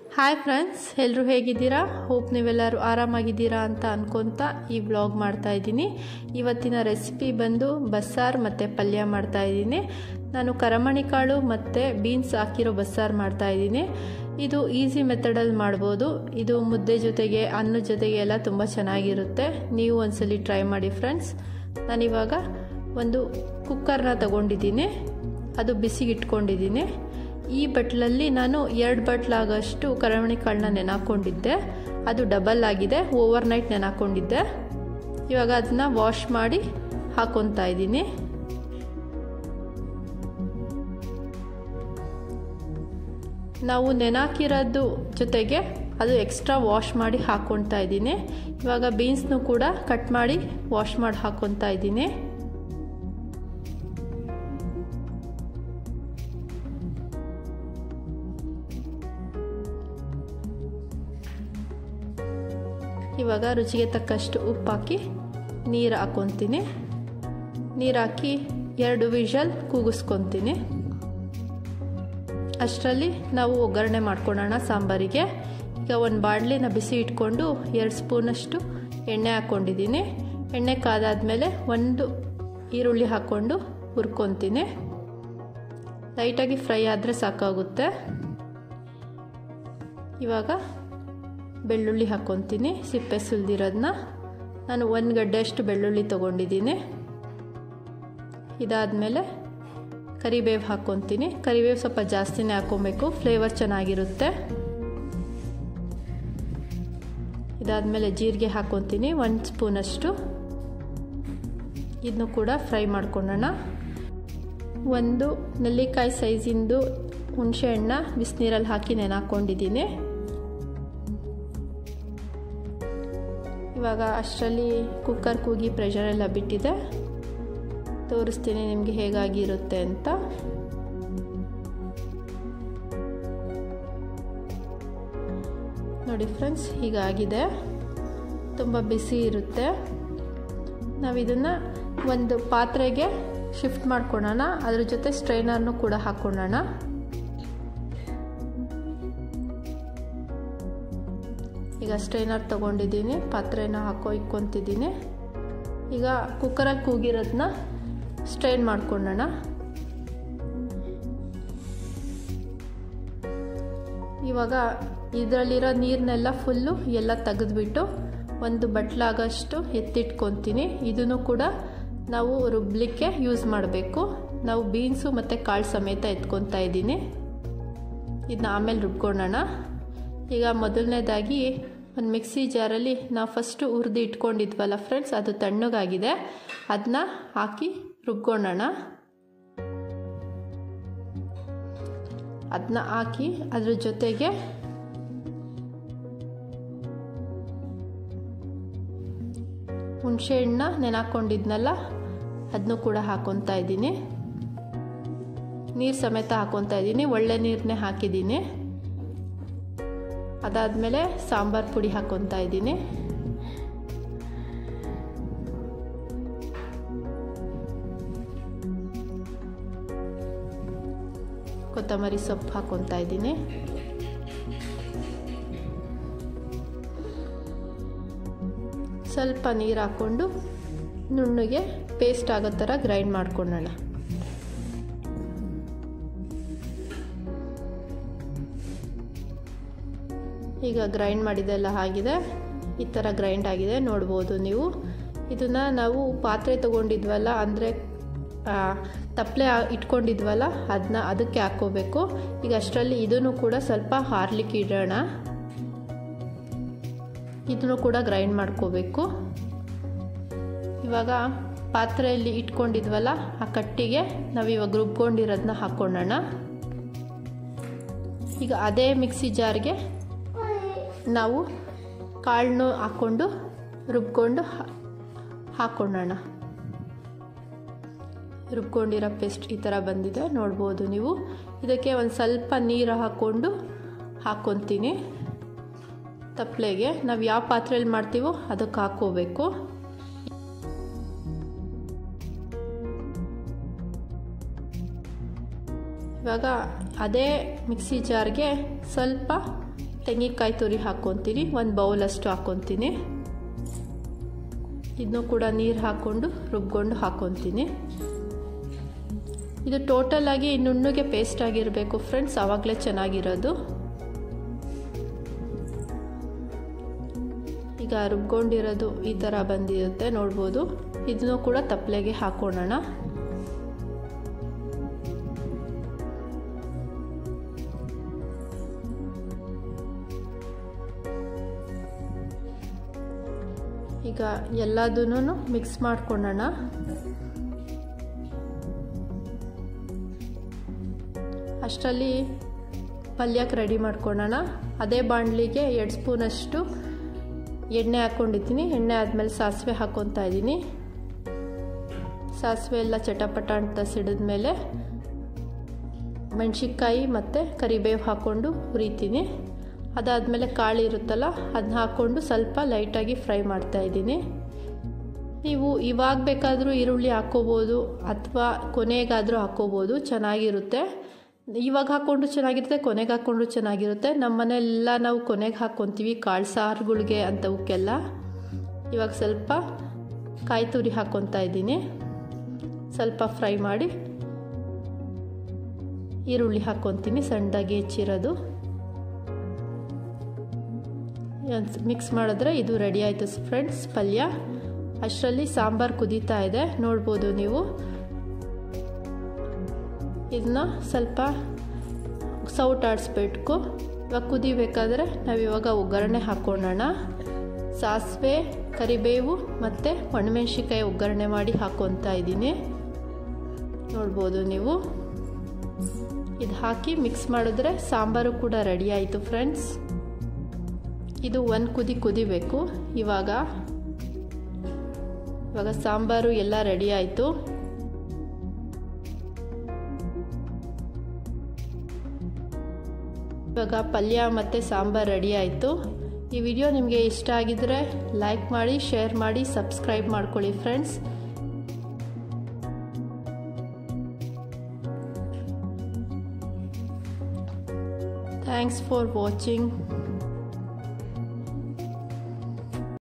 hi friends ಎಲ್ಲರೂ ಹೇಗಿದ್ದೀರಾ hope ನೀವೆಲ್ಲರೂ ಆರಾಮಾಗಿದ್ದೀರಾ ಅಂತ ಅನ್ಕೊತ ಈ ವ್ಲಾಗ್ ಮಾಡ್ತಾ ಇದ್ದೀನಿ ಇವತ್ತಿನ ರೆಸಿಪಿ ಬಂದು ಬಸ್ಸಾರು ಮತ್ತು ಪಲ್ಯ ಮಾಡ್ತಾ ಇದ್ದೀನಿ ನಾನು ಕರಮಣಿ ಕಾಳು ಮತ್ತು ಬೀನ್ಸ್ ಹಾಕಿರೋ ಬಸ್ಸಾರು ಮಾಡ್ತಾ ಇದ್ದೀನಿ ಇದು ಈಸಿ ಮೆಥಡಲ್ಲಿ ಮಾಡ್ಬೋದು ಇದು ಮುದ್ದೆ ಜೊತೆಗೆ ಅನ್ನದ ಜೊತೆಗೆ ಎಲ್ಲ ತುಂಬ ಚೆನ್ನಾಗಿರುತ್ತೆ ನೀವು ಒಂದ್ಸಲಿ ಟ್ರೈ ಮಾಡಿ ಫ್ರೆಂಡ್ಸ್ ನಾನಿವಾಗ ಒಂದು ಕುಕ್ಕರ್ನ ತಗೊಂಡಿದ್ದೀನಿ ಅದು ಬಿಸಿಗೆ ಇಟ್ಕೊಂಡಿದ್ದೀನಿ ಈ ಬಟ್ಲಲ್ಲಿ ನಾನು ಎರಡು ಬಟ್ಲಾಗಷ್ಟು ಕರವಣಿ ಕಾಳನ್ನ ನೆನಾಕೊಂಡಿದ್ದೆ ಅದು ಡಬಲ್ ಆಗಿದೆ ಓವರ್ ನೈಟ್ ನೆನಾಕೊಂಡಿದ್ದೆ ಇವಾಗ ಅದನ್ನ ವಾಶ್ ಮಾಡಿ ಹಾಕೊತಾ ಇದ್ದೀನಿ ನಾವು ನೆನಾಕಿರೋದು ಜೊತೆಗೆ ಅದು ಎಕ್ಸ್ಟ್ರಾ ವಾಶ್ ಮಾಡಿ ಹಾಕ್ಕೊತಾ ಇದ್ದೀನಿ ಇವಾಗ ಬೀನ್ಸ್ನು ಕೂಡ ಕಟ್ ಮಾಡಿ ವಾಶ್ ಮಾಡಿ ಹಾಕ್ಕೊತಾ ಇದ್ದೀನಿ ಇವಾಗ ರುಚಿಗೆ ತಕ್ಕಷ್ಟು ಉಪ್ಪು ಹಾಕಿ ನೀರು ಹಾಕ್ಕೊತೀನಿ ನೀರು ಹಾಕಿ ಎರಡು ವಿಷಲ್ ಕೂಗಿಸ್ಕೊತೀನಿ ಅಷ್ಟರಲ್ಲಿ ನಾವು ಒಗ್ಗರಣೆ ಮಾಡ್ಕೊಳ್ಳೋಣ ಸಾಂಬಾರಿಗೆ ಈಗ ಒಂದು ಬಾಣಲಿನ ಬಿಸಿ ಇಟ್ಕೊಂಡು ಎರಡು ಸ್ಪೂನಷ್ಟು ಎಣ್ಣೆ ಹಾಕ್ಕೊಂಡಿದ್ದೀನಿ ಎಣ್ಣೆ ಕಾದಾದಮೇಲೆ ಒಂದು ಈರುಳ್ಳಿ ಹಾಕ್ಕೊಂಡು ಹುರ್ಕೊತೀನಿ ಲೈಟಾಗಿ ಫ್ರೈ ಆದರೆ ಸಾಕಾಗುತ್ತೆ ಇವಾಗ ಬೆಳ್ಳುಳ್ಳಿ ಹಾಕ್ಕೊತೀನಿ ಸಿಪ್ಪೆ ಸುಲಿದಿರೋದನ್ನ ನಾನು ಒಂದು ಗಡ್ಡೆಯಷ್ಟು ಬೆಳ್ಳುಳ್ಳಿ ತೊಗೊಂಡಿದ್ದೀನಿ ಇದಾದಮೇಲೆ ಕರಿಬೇವು ಹಾಕ್ಕೊತೀನಿ ಕರಿಬೇವು ಸ್ವಲ್ಪ ಜಾಸ್ತಿನೇ ಹಾಕ್ಕೊಬೇಕು ಫ್ಲೇವರ್ ಚೆನ್ನಾಗಿರುತ್ತೆ ಇದಾದಮೇಲೆ ಜೀರಿಗೆ ಹಾಕ್ಕೊತೀನಿ ಒಂದು ಸ್ಪೂನಷ್ಟು ಇದನ್ನು ಕೂಡ ಫ್ರೈ ಮಾಡ್ಕೊಳ್ಳೋಣ ಒಂದು ನೆಲ್ಲಿಕಾಯಿ ಸೈಜಿಂದು ಹುಣಸೆ ಹಣ್ಣ ಬಿಸಿನೀರಲ್ಲಿ ಹಾಕಿ ನೆನಾಕೊಂಡಿದ್ದೀನಿ ಇವಾಗ ಅಷ್ಟರಲ್ಲಿ ಕುಕ್ಕರ್ ಕೂಗಿ ಪ್ರೆಷರೆಲ್ಲ ಬಿಟ್ಟಿದೆ ತೋರಿಸ್ತೀನಿ ನಿಮಗೆ ಹೇಗಾಗಿರುತ್ತೆ ಅಂತ ನೋಡಿ ಫ್ರೆಂಡ್ಸ್ ಹೀಗಾಗಿದೆ ತುಂಬ ಬಿಸಿ ಇರುತ್ತೆ ನಾವು ಇದನ್ನು ಒಂದು ಪಾತ್ರೆಗೆ ಶಿಫ್ಟ್ ಮಾಡ್ಕೊಳ್ಳೋಣ ಅದ್ರ ಜೊತೆ ಸ್ಟ್ರೈನರ್ನು ಕೂಡ ಹಾಕ್ಕೊಳ್ಳೋಣ ಈಗ ಸ್ಟ್ರೈನರ್ ತೊಗೊಂಡಿದ್ದೀನಿ ಪಾತ್ರೆನ ಹಾಕೋ ಇಕ್ಕೊತಿದ್ದೀನಿ ಈಗ ಕುಕ್ಕರಾಗಿ ಕೂಗಿರೋದನ್ನ ಸ್ಟ್ರೈನ್ ಮಾಡ್ಕೊಳ್ಳೋಣ ಇವಾಗ ಇದರಲ್ಲಿರೋ ನೀರನ್ನೆಲ್ಲ ಫುಲ್ಲು ಎಲ್ಲ ತೆಗೆದ್ಬಿಟ್ಟು ಒಂದು ಬಟ್ಲಾಗಷ್ಟು ಎತ್ತಿಟ್ಕೊತೀನಿ ಇದನ್ನು ಕೂಡ ನಾವು ರುಬ್ಲಿಕ್ಕೆ ಯೂಸ್ ಮಾಡಬೇಕು ನಾವು ಬೀನ್ಸು ಮತ್ತು ಕಾಳು ಸಮೇತ ಎತ್ಕೊತಾ ಇದ್ದೀನಿ ಇದನ್ನ ಆಮೇಲೆ ರುಬ್ಕೊಳ್ಳೋಣ ಈಗ ಮೊದಲನೇದಾಗಿ ಒಂದು ಮಿಕ್ಸಿ ಜಾರಲ್ಲಿ ನಾವು ಫಸ್ಟು ಹುರಿದು ಇಟ್ಕೊಂಡಿದ್ವಲ್ಲ ಫ್ರೆಂಡ್ಸ್ ಅದು ತಣ್ಣಗಾಗಿದೆ ಅದನ್ನ ಹಾಕಿ ರುಬ್ಕೊಳ್ಳೋಣ ಅದನ್ನ ಹಾಕಿ ಅದ್ರ ಜೊತೆಗೆ ಹುಣಸೆ ಹಣ್ಣ ನೆನಾಕೊಂಡಿದ್ನಲ್ಲ ಅದನ್ನು ಕೂಡ ಹಾಕೊತಾ ಇದ್ದೀನಿ ನೀರು ಸಮೇತ ಹಾಕೊತಾ ಇದ್ದೀನಿ ಒಳ್ಳೆ ನೀರನ್ನೇ ಹಾಕಿದ್ದೀನಿ ಅದಾದಮೇಲೆ ಸಾಂಬಾರು ಪುಡಿ ಹಾಕ್ಕೊತಾ ಇದ್ದೀನಿ ಕೊತ್ತಂಬರಿ ಸೊಪ್ಪು ಹಾಕ್ಕೊತಾ ಇದ್ದೀನಿ ಸ್ವಲ್ಪ ನೀರು ಹಾಕ್ಕೊಂಡು ನುಣ್ಣಗೆ ಪೇಸ್ಟ್ ಆಗೋ ಥರ ಗ್ರೈಂಡ್ ಮಾಡ್ಕೊಳ್ಳೋಣ ಈಗ ಗ್ರೈಂಡ್ ಮಾಡಿದೆಲ್ಲ ಆಗಿದೆ ಈ ಥರ ಗ್ರೈಂಡ್ ಆಗಿದೆ ನೋಡ್ಬೋದು ನೀವು ಇದನ್ನು ನಾವು ಪಾತ್ರೆ ತೊಗೊಂಡಿದ್ವಲ್ಲ ಅಂದರೆ ತಪ್ಪಲೆ ಇಟ್ಕೊಂಡಿದ್ವಲ್ಲ ಅದನ್ನ ಅದಕ್ಕೆ ಹಾಕ್ಕೋಬೇಕು ಈಗ ಅಷ್ಟರಲ್ಲಿ ಇದನ್ನು ಕೂಡ ಸ್ವಲ್ಪ ಹಾರ್ಲಿಕ್ಕೆ ಇಡೋಣ ಇದನ್ನು ಕೂಡ ಗ್ರೈಂಡ್ ಮಾಡ್ಕೋಬೇಕು ಇವಾಗ ಪಾತ್ರೆಯಲ್ಲಿ ಇಟ್ಕೊಂಡಿದ್ವಲ್ಲ ಆ ಕಟ್ಟಿಗೆ ನಾವು ಇವಾಗ ರುಬ್ಕೊಂಡಿರೋದನ್ನ ಹಾಕ್ಕೊಳ್ಳೋಣ ಈಗ ಅದೇ ಮಿಕ್ಸಿ ಜಾರ್ಗೆ ನಾವು ಕಾಳನ್ನು ಹಾಕ್ಕೊಂಡು ರುಬ್ಕೊಂಡು ಹಾಕ್ಕೊಳ್ಳೋಣ ರುಬ್ಕೊಂಡಿರೋ ಪೇಸ್ಟ್ ಈ ಥರ ಬಂದಿದೆ ನೋಡ್ಬೋದು ನೀವು ಇದಕ್ಕೆ ಒಂದು ಸ್ವಲ್ಪ ನೀರು ಹಾಕ್ಕೊಂಡು ಹಾಕ್ಕೊತೀನಿ ತಪ್ಪಲೆಗೆ ನಾವು ಯಾವ ಪಾತ್ರೆಯಲ್ಲಿ ಮಾಡ್ತೀವೋ ಅದಕ್ಕೆ ಹಾಕ್ಕೋಬೇಕು ಇವಾಗ ಅದೇ ಮಿಕ್ಸಿ ಜಾರ್ಗೆ ಸ್ವಲ್ಪ ತೆಂಗಿನಕಾಯಿ ತುರಿ ಹಾಕ್ಕೊತೀನಿ ಒಂದು ಬೌಲಷ್ಟು ಹಾಕ್ಕೊತೀನಿ ಇದನ್ನು ಕೂಡ ನೀರು ಹಾಕ್ಕೊಂಡು ರುಬ್ಕೊಂಡು ಹಾಕ್ಕೊತೀನಿ ಇದು ಟೋಟಲ್ ಆಗಿ ನುಣ್ಣಗೆ ಪೇಸ್ಟ್ ಆಗಿರಬೇಕು ಫ್ರೆಂಡ್ಸ್ ಆವಾಗಲೇ ಚೆನ್ನಾಗಿರೋದು ಈಗ ರುಬ್ಕೊಂಡಿರೋದು ಈ ಥರ ಬಂದಿರುತ್ತೆ ನೋಡ್ಬೋದು ಇದನ್ನು ಕೂಡ ತಪ್ಪಲೆಗೆ ಹಾಕೊಳ್ಳೋಣ ಈಗ ಎಲ್ಲದನ್ನು ಮಿಕ್ಸ್ ಮಾಡ್ಕೊಳ್ಳೋಣ ಅಷ್ಟರಲ್ಲಿ ಪಲ್ಯಕ್ಕೆ ರೆಡಿ ಮಾಡ್ಕೊಳ್ಳೋಣ ಅದೇ ಬಾಣಲಿಗೆ ಎರಡು ಸ್ಪೂನಷ್ಟು ಎಣ್ಣೆ ಹಾಕ್ಕೊಂಡಿದ್ದೀನಿ ಎಣ್ಣೆ ಆದಮೇಲೆ ಸಾಸಿವೆ ಹಾಕ್ಕೊತಾ ಇದ್ದೀನಿ ಸಾಸಿವೆ ಎಲ್ಲ ಚಟಪಟ ಅಂತ ಸಿಡಿದ್ಮೇಲೆ ಮೆಣಸಿನ್ಕಾಯಿ ಮತ್ತು ಕರಿಬೇವು ಹಾಕ್ಕೊಂಡು ಹುರಿತೀನಿ ಅದಾದಮೇಲೆ ಕಾಳು ಇರುತ್ತಲ್ಲ ಅದನ್ನ ಹಾಕ್ಕೊಂಡು ಸ್ವಲ್ಪ ಲೈಟಾಗಿ ಫ್ರೈ ಮಾಡ್ತಾಯಿದ್ದೀನಿ ನೀವು ಇವಾಗ ಬೇಕಾದರೂ ಈರುಳ್ಳಿ ಹಾಕ್ಕೋಬೋದು ಅಥವಾ ಕೊನೆಗಾದರೂ ಹಾಕ್ಕೋಬೋದು ಚೆನ್ನಾಗಿರುತ್ತೆ ಇವಾಗ ಹಾಕ್ಕೊಂಡು ಚೆನ್ನಾಗಿರುತ್ತೆ ಕೊನೆಗೆ ಹಾಕ್ಕೊಂಡು ಚೆನ್ನಾಗಿರುತ್ತೆ ನಮ್ಮ ಮನೆಯೆಲ್ಲ ನಾವು ಕೊನೆಗೆ ಹಾಕ್ಕೊತೀವಿ ಕಾಳು ಸಾರುಗಳಿಗೆ ಅಂಥವಕ್ಕೆಲ್ಲ ಇವಾಗ ಸ್ವಲ್ಪ ಕಾಯಿ ತುರಿ ಹಾಕ್ಕೊತಾ ಇದ್ದೀನಿ ಸ್ವಲ್ಪ ಫ್ರೈ ಮಾಡಿ ಈರುಳ್ಳಿ ಹಾಕ್ಕೊತೀನಿ ಸಣ್ಣದಾಗಿ ಹೆಚ್ಚಿರೋದು ಮಿಕ್ಸ್ ಮಾಡಿದ್ರೆ ಇದು ರೆಡಿ ಆಯಿತು ಫ್ರೆಂಡ್ಸ್ ಪಲ್ಯ ಅಷ್ಟರಲ್ಲಿ ಸಾಂಬಾರು ಕುದೀತಾ ಇದೆ ನೋಡ್ಬೋದು ನೀವು ಇದನ್ನ ಸ್ವಲ್ಪ ಸೌಟ್ ಆಡಿಸ್ಬಿಟ್ಕು ಇವಾಗ ಕುದಿಬೇಕಾದ್ರೆ ನಾವು ಇವಾಗ ಒಗ್ಗರಣೆ ಹಾಕ್ಕೊಳ್ಳೋಣ ಸಾಸಿವೆ ಕರಿಬೇವು ಮತ್ತು ಒಣಮೆಣ್ಸಿಕಾಯಿ ಒಗ್ಗರಣೆ ಮಾಡಿ ಹಾಕ್ಕೊತಾ ಇದ್ದೀನಿ ನೋಡ್ಬೋದು ನೀವು ಇದು ಹಾಕಿ ಮಿಕ್ಸ್ ಮಾಡಿದ್ರೆ ಸಾಂಬಾರು ಕೂಡ ರೆಡಿ ಆಯಿತು ಫ್ರೆಂಡ್ಸ್ ಇದು ಒಂದು ಕುದಿ ಕುದಿಬೇಕು ಇವಾಗ ಇವಾಗ ಸಾಂಬಾರು ಎಲ್ಲ ರೆಡಿ ಆಯಿತು ಇವಾಗ ಪಲ್ಯ ಮತ್ತು ಸಾಂಬಾರು ರೆಡಿ ಆಯಿತು ಈ ವಿಡಿಯೋ ನಿಮಗೆ ಇಷ್ಟ ಆಗಿದ್ರೆ ಲೈಕ್ ಮಾಡಿ ಶೇರ್ ಮಾಡಿ ಸಬ್ಸ್ಕ್ರೈಬ್ ಮಾಡ್ಕೊಳ್ಳಿ ಫ್ರೆಂಡ್ಸ್ ಥ್ಯಾಂಕ್ಸ್ ಫಾರ್ ವಾಚಿಂಗ್